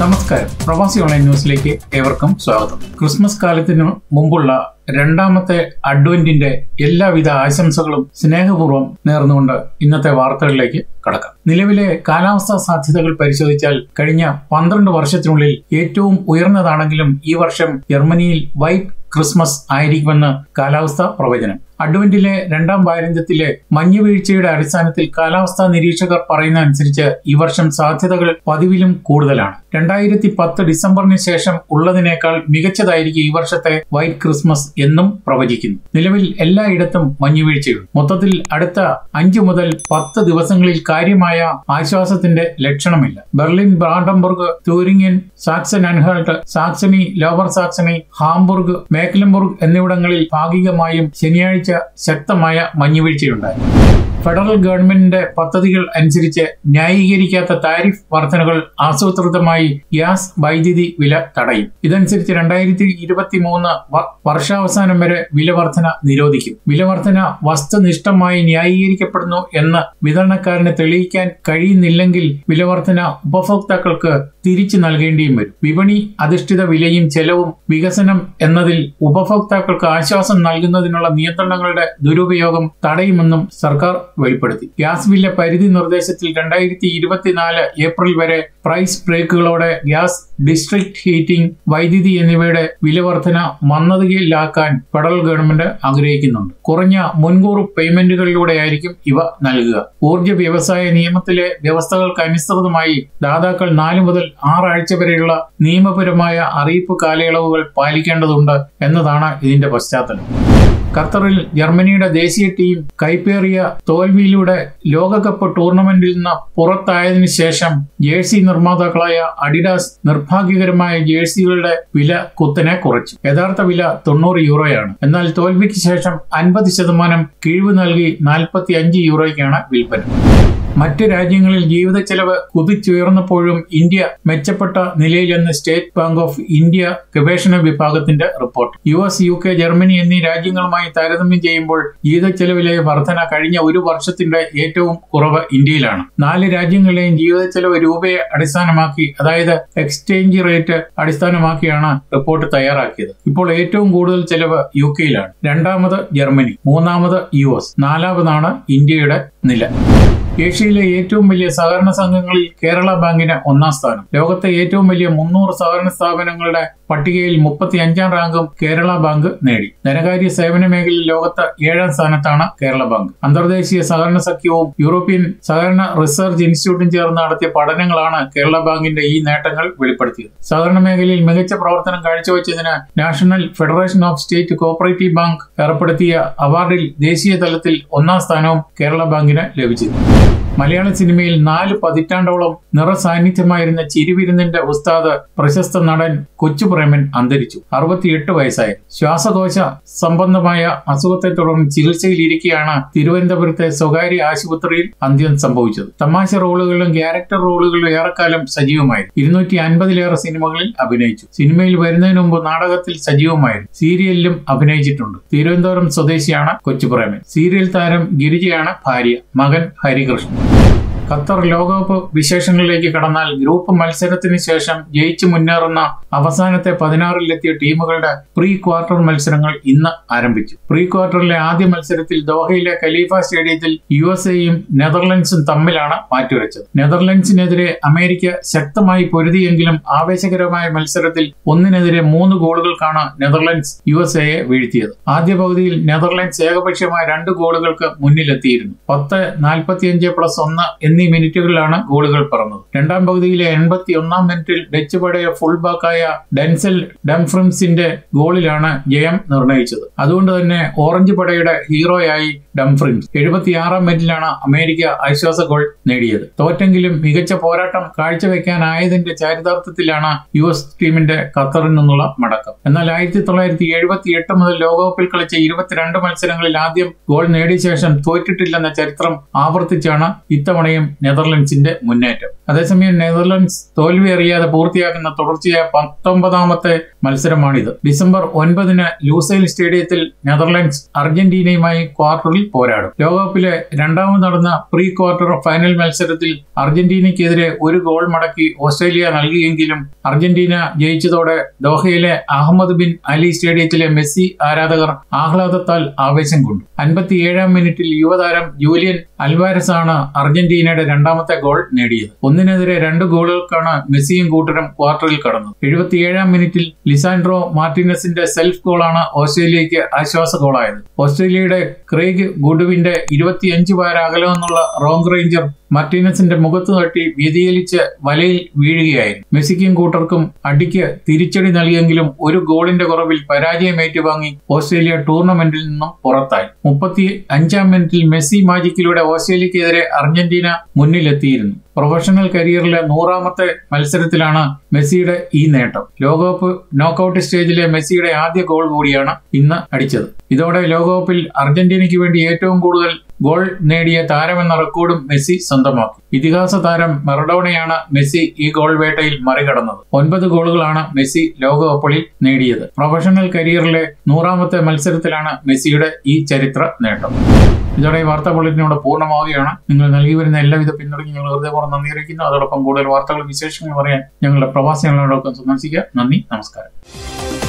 നമസ്കാരം പ്രവാസി ഓൺലൈൻ ന്യൂസിലേക്ക് ഏവർക്കും സ്വാഗതം ക്രിസ്മസ് കാലത്തിന് മുമ്പുള്ള രണ്ടാമത്തെ അഡ്വന്റിന്റെ എല്ലാവിധ ആശംസകളും സ്നേഹപൂർവ്വം നേർന്നുകൊണ്ട് ഇന്നത്തെ വാർത്തകളിലേക്ക് കടക്കാം നിലവിലെ കാലാവസ്ഥാ സാധ്യതകൾ പരിശോധിച്ചാൽ കഴിഞ്ഞ പന്ത്രണ്ട് വർഷത്തിനുള്ളിൽ ഏറ്റവും ഉയർന്നതാണെങ്കിലും ഈ വർഷം ജർമ്മനിയിൽ വൈറ്റ് ക്രിസ്മസ് ആയിരിക്കുമെന്ന് കാലാവസ്ഥാ പ്രവചനം അഡ്വന്റിലെ രണ്ടാം വാരാന്ത്യത്തിലെ മഞ്ഞുവീഴ്ചയുടെ അടിസ്ഥാനത്തിൽ കാലാവസ്ഥാ നിരീക്ഷകർ പറയുന്ന അനുസരിച്ച് ഈ വർഷം സാധ്യതകൾ പതിവിലും കൂടുതലാണ് രണ്ടായിരത്തി പത്ത് ഡിസംബറിന് ശേഷം ഉള്ളതിനേക്കാൾ മികച്ചതായിരിക്കും ഈ വർഷത്തെ വൈറ്റ് ക്രിസ്മസ് എന്നും പ്രവചിക്കുന്നു നിലവിൽ എല്ലായിടത്തും മഞ്ഞുവീഴ്ചയുണ്ട് മൊത്തത്തിൽ അടുത്ത അഞ്ചു മുതൽ പത്ത് ദിവസങ്ങളിൽ കാര്യമായ ആശ്വാസത്തിന്റെ ലക്ഷണമില്ല Berlin Brandenburg Thuringia Saxony Anhalt Saxony Lower Saxony Hamburg Mecklenburg എന്നിവിടങ്ങളിൽ ഭാഗികമായും ശനിയാഴ്ച ശക്തമായ മഞ്ഞുവീഴ്ചയുണ്ടായി ഫെഡറൽ ഗവൺമെന്റിന്റെ പദ്ധതികൾ അനുസരിച്ച് ന്യായീകരിക്കാത്ത താരിഫ് വർധനകൾ ആസൂത്രിതമായി ഗ്യാസ് വൈദ്യുതി വില തടയും ഇതനുസരിച്ച് രണ്ടായിരത്തി ഇരുപത്തി മൂന്ന് വർഷാവസാനം വരെ വില വർധന നിരോധിക്കും വില വർധന വസ്തുനിഷ്ഠമായി ന്യായീകരിക്കപ്പെടുന്നു എന്ന് വിതരണക്കാരന് തെളിയിക്കാൻ കഴിയുന്നില്ലെങ്കിൽ വില വർധന ഉപഭോക്താക്കൾക്ക് തിരിച്ചു നൽകേണ്ടിയും വരും വിപണി അധിഷ്ഠിത വിലയും ചെലവും വികസനം എന്നതിൽ ഉപഭോക്താക്കൾക്ക് ആശ്വാസം നൽകുന്നതിനുള്ള നിയന്ത്രണങ്ങളുടെ ദുരുപയോഗം തടയുമെന്നും സർക്കാർ വെളിപ്പെടുത്തി ഗ്യാസ് ബില്ല് പരിധി നിർദ്ദേശത്തിൽ രണ്ടായിരത്തി ഇരുപത്തിനാല് ഏപ്രിൽ വരെ പ്രൈസ് ബ്രേക്കുകളോടെ ഗ്യാസ് ഡിസ്ട്രിക്ട് ഹീറ്റിംഗ് വൈദ്യുതി എന്നിവയുടെ വില വർധന മന്ദതയിലാക്കാൻ ഫെഡറൽ ഗവൺമെന്റ് ആഗ്രഹിക്കുന്നുണ്ട് കുറഞ്ഞ മുൻകൂർ പേയ്മെന്റുകളിലൂടെയായിരിക്കും ഇവ നൽകുക ഊർജ്ജ വ്യവസായ നിയമത്തിലെ വ്യവസ്ഥകൾക്ക് അനുസൃതമായി ദാതാക്കൾ നാല് മുതൽ ആറാഴ്ച വരെയുള്ള നിയമപരമായ അറിയിപ്പ് കാലയളവുകൾ പാലിക്കേണ്ടതുണ്ട് എന്നതാണ് ഇതിന്റെ പശ്ചാത്തലം ഖത്തറിൽ ജർമ്മനിയുടെ ദേശീയ ടീം കൈപ്പേറിയ തോൽവിയിലൂടെ ലോകകപ്പ് ടൂർണമെന്റിൽ നിന്ന് പുറത്തായതിനു ശേഷം ജേഴ്സി നിർമ്മാതാക്കളായ അഡിഡാസ് നിർഭാഗ്യകരമായ ജേഴ്സികളുടെ വില കുത്തനെ കുറച്ചു യഥാർത്ഥ വില തൊണ്ണൂറ് യൂറോയാണ് എന്നാൽ തോൽവിക്ക് ശേഷം അൻപത് ശതമാനം കിഴിവ് നൽകി നാൽപ്പത്തി അഞ്ച് യൂറോയ്ക്കാണ് വിൽപ്പന മറ്റ് രാജ്യങ്ങളിൽ ജീവിത ചെലവ് കുതിച്ചുയർന്നപ്പോഴും ഇന്ത്യ മെച്ചപ്പെട്ട നിലയിലെന്ന് സ്റ്റേറ്റ് ബാങ്ക് ഓഫ് ഇന്ത്യ ഗവേഷണ വിഭാഗത്തിന്റെ report U S U K Germany എന്നീ രാജ്യങ്ങളുമായി താരതമ്യം ചെയ്യുമ്പോൾ ജീവിത ചെലവിലെ വർധന കഴിഞ്ഞ ഒരു വർഷത്തിന്റെ ഏറ്റവും കുറവ് ഇന്ത്യയിലാണ് നാല് രാജ്യങ്ങളിലെയും ജീവിത ചെലവ് രൂപയെ അടിസ്ഥാനമാക്കി അതായത് എക്സ്ചേഞ്ച് റേറ്റ് അടിസ്ഥാനമാക്കിയാണ് റിപ്പോർട്ട് തയ്യാറാക്കിയത് ഇപ്പോൾ ഏറ്റവും കൂടുതൽ ചെലവ് യു കെയിലാണ് രണ്ടാമത് ജർമ്മനി മൂന്നാമത് യു എസ് നാലാമതാണ് ഇന്ത്യയുടെ നില ഏഷ്യയിലെ ഏറ്റവും വലിയ സഹകരണ സംഘങ്ങളിൽ കേരള ബാങ്കിന് ഒന്നാം സ്ഥാനം ലോകത്തെ ഏറ്റവും വലിയ മുന്നൂറ് സഹകരണ സ്ഥാപനങ്ങളുടെ പട്ടികയിൽ മുപ്പത്തി അഞ്ചാം റാങ്കും കേരള ബാങ്ക് നേടി ധനകാര്യ സേവന മേഖലയിൽ ലോകത്ത് ഏഴാം സ്ഥാനത്താണ് കേരള ബാങ്ക് അന്തർദേശീയ സഹകരണ സഖ്യവും യൂറോപ്യൻ സഹകരണ റിസർച്ച് ഇൻസ്റ്റിറ്റ്യൂട്ടും ചേർന്ന് നടത്തിയ പഠനങ്ങളാണ് കേരള ബാങ്കിന്റെ ഈ നേട്ടങ്ങൾ വെളിപ്പെടുത്തിയത് സഹകരണ മേഖലയിൽ മികച്ച പ്രവർത്തനം കാഴ്ചവെച്ചതിന് National Federation of State Cooperative Bank ഏർപ്പെടുത്തിയ അവാർഡിൽ ദേശീയ തലത്തിൽ ഒന്നാം സ്ഥാനവും കേരള ബാങ്കിന് ലഭിച്ചിരുന്നു മലയാള സിനിമയിൽ നാല് പതിറ്റാണ്ടോളം നിറസാന്നിധ്യമായിരുന്ന ചിരിവിരുന്നിന്റെ ഉസ്താദ് പ്രശസ്ത നടൻ കൊച്ചുപ്രേമൻ അന്തരിച്ചു അറുപത്തിയെട്ട് വയസ്സായി ശ്വാസകോശ സംബന്ധമായ അസുഖത്തെ തുടർന്ന് ചികിത്സയിലിരിക്കെയാണ് തിരുവനന്തപുരത്തെ സ്വകാര്യ ആശുപത്രിയിൽ അന്ത്യം സംഭവിച്ചത് തമാശ റോളുകളിലും ക്യാരക്ടർ റോളുകളിലും ഏറെക്കാലം സജീവമായിരുന്നു ഇരുന്നൂറ്റി അൻപതിലേറെ സിനിമകളിൽ അഭിനയിച്ചു സിനിമയിൽ വരുന്നതിന് മുമ്പ് നാടകത്തിൽ സജീവമായിരുന്നു സീരിയലിലും അഭിനയിച്ചിട്ടുണ്ട് തിരുവനന്തപുരം സ്വദേശിയാണ് കൊച്ചുപ്രേമൻ സീരിയൽ താരം ഗിരിജയാണ് ഭാര്യ മകൻ ഹരികൃഷ്ണൻ ഖത്തർ ലോകകപ്പ് വിശേഷങ്ങളിലേക്ക് കടന്നാൽ ഗ്രൂപ്പ് മത്സരത്തിന് ശേഷം ജയിച്ചു മുന്നേറുന്ന അവസാനത്തെ പതിനാറിലെത്തിയ ടീമുകളുടെ പ്രീ ക്വാർട്ടർ മത്സരങ്ങൾ ഇന്ന് ആരംഭിച്ചു പ്രീ ക്വാർട്ടറിലെ ആദ്യ മത്സരത്തിൽ ദോഹയിലെ ഖലീഫ സ്റ്റേഡിയത്തിൽ യു എസ് എയും നെതർലൻഡ്സും തമ്മിലാണ് മാറ്റുരച്ചത് നെതർലൻഡ്സിനെതിരെ അമേരിക്ക ശക്തമായി പൊരുതിയെങ്കിലും ആവേശകരമായ മത്സരത്തിൽ ഒന്നിനെതിരെ മൂന്ന് ഗോളുകൾക്കാണ് നെതർലൻഡ്സ് യു എസ് എയെ വീഴ്ത്തിയത് ആദ്യ പകുതിയിൽ നെതർലൻഡ്സ് ഏകപക്ഷീയമായ രണ്ട് ഗോളുകൾക്ക് മുന്നിലെത്തിയിരുന്നു പത്ത് നാൽപ്പത്തിയഞ്ച് പ്ലസ് ഒന്ന് എന്നീ മിനിറ്റുകളിലാണ് ഗോളുകൾ പിറന്നത് രണ്ടാം പകുതിയിലെ എൺപത്തി ഒന്നാം മിനിറ്റിൽ ഡച്ച് പടയ ഫുൾ ബാക്കായ ഡെൻസൽ ഡംഫ്രിംസിന്റെ ഗോളിലാണ് ജയം നിർണയിച്ചത് അതുകൊണ്ട് തന്നെ ഓറഞ്ച് പടയുടെ ഹീറോയായി ഡംഫ്രിംസ് എഴുപത്തിയാറാം മിനിറ്റിലാണ് അമേരിക്ക ആശ്വാസ ഗോൾ നേടിയത് തോറ്റെങ്കിലും മികച്ച പോരാട്ടം കാഴ്ചവെക്കാനായതിന്റെ ചാരിതാർത്ഥത്തിലാണ് യു എസ് ടീമിന്റെ ഖത്തറിൽ നിന്നുള്ള മടക്കം എന്നാൽ ആയിരത്തി തൊള്ളായിരത്തി എഴുപത്തി എട്ട് മുതൽ ലോകകപ്പിൽ കളിച്ച ഇരുപത്തിരണ്ട് മത്സരങ്ങളിൽ ആദ്യം ഗോൾ നേടിയ ശേഷം തോറ്റിട്ടില്ലെന്ന ചരിത്രം ആവർത്തിച്ചാണ് ഇത്തവണയും നെതർലൻഡ്സിന്റെ മുന്നേറ്റം അതേസമയം നെതർലൻഡ്സ് തോൽവി അറിയാതെ പൂർത്തിയാക്കുന്ന തുടർച്ചയായ പത്തൊമ്പതാമത്തെ മത്സരമാണിത് ഡിസംബർ ഒൻപതിന് ലൂസൈൽ സ്റ്റേഡിയത്തിൽ നെതർലൻഡ്സ് അർജന്റീനയുമായി ക്വാർട്ടറിൽ പോരാടും ലോകകപ്പിലെ രണ്ടാമത് നടന്ന പ്രീ ക്വാർട്ടർ ഫൈനൽ മത്സരത്തിൽ അർജന്റീനയ്ക്കെതിരെ ഒരു ഗോൾ മടക്കി ഓസ്ട്രേലിയ നൽകിയെങ്കിലും അർജന്റീന ജയിച്ചതോടെ ദോഹയിലെ അഹമ്മദ് ബിൻ അലി സ്റ്റേഡിയത്തിലെ മെസ്സി ആരാധകർ ആഹ്ലാദത്താൽ ആവേശം കൊണ്ടു അൻപത്തിയേഴാം മിനിറ്റിൽ യുവതാരം ജൂലിയൻ അൽവാരസ് ആണ് അർജന്റീനയുടെ രണ്ടാമത്തെ ഗോൾ നേടിയത് ഒന്നിനെതിരെ രണ്ട് ഗോളുകൾക്കാണ് മെസ്സിയും കൂട്ടരും ക്വാർട്ടറിൽ കടന്നത് എഴുപത്തിയേഴാം മിനിറ്റിൽ ലിസാൻഡ്രോ മാർട്ടിനസിന്റെ സെൽഫ് ഗോളാണ് ഓസ്ട്രേലിയയ്ക്ക് ആശ്വാസ ഗോളായത് ഓസ്ട്രേലിയയുടെ ക്രെയ്ഗ് ഗുഡുവിന്റെ ഇരുപത്തിയഞ്ച് വാര അകലെ നിന്നുള്ള റോങ് റേഞ്ചർ മാർട്ടിനസിന്റെ മുഖത്ത് തട്ടി വ്യതിചലിച്ച് വലയിൽ വീഴുകയായിരുന്നു മെസ്സിക്കും കൂട്ടർക്കും അടിക്ക് തിരിച്ചടി നൽകിയെങ്കിലും ഒരു ഗോളിന്റെ കുറവിൽ പരാജയം ഏറ്റുവാങ്ങി ഓസ്ട്രേലിയ ടൂർണമെന്റിൽ നിന്നും പുറത്തായി മുപ്പത്തി അഞ്ചാം മിനിറ്റിൽ മെസ്സി മാജിക്കിലൂടെ ഓസ്ട്രേലിയക്കെതിരെ അർജന്റീന മുന്നിലെത്തിയിരുന്നു പ്രൊഫഷണൽ കരിയറിലെ നൂറാമത്തെ മത്സരത്തിലാണ് മെസ്സിയുടെ ഈ നേട്ടം ലോകകപ്പ് നോക്കൌട്ട് സ്റ്റേജിലെ മെസ്സിയുടെ ആദ്യ ഗോൾ കൂടിയാണ് ഇന്ന് അടിച്ചത് ഇതോടെ ലോകകപ്പിൽ അർജന്റീനയ്ക്ക് വേണ്ടി ഏറ്റവും കൂടുതൽ ഗോൾ നേടിയ താരമെന്ന റെക്കോർഡും മെസ്സി സ്വന്തമാക്കി ഇതിഹാസ താരം മറഡോണയാണ് മെസ്സി ഈ ഗോൾ വേട്ടയിൽ മറികടന്നത് ഒൻപത് ഗോളുകളാണ് മെസ്സി ലോകകപ്പിൽ നേടിയത് പ്രൊഫഷണൽ കരിയറിലെ നൂറാമത്തെ മത്സരത്തിലാണ് മെസ്സിയുടെ ഈ ചരിത്ര നേട്ടം ഇതോടെ ഈ വാർത്താ ബുള്ളറ്റിനോട് പൂർണ്ണമാവുകയാണ് നിങ്ങൾ നൽകി വരുന്ന എല്ലാവിധ പിന്തുണയ്ക്കും ഞങ്ങൾ ഹൃദയപൂർവ്വം നന്ദി അറിയിക്കുന്നു അതോടൊപ്പം കൂടുതൽ വാർത്തകളും വിശേഷങ്ങളും പറയാൻ ഞങ്ങളുടെ പ്രവാസികളോടൊപ്പം സന്ദർശിക്കുക നന്ദി നമസ്കാരം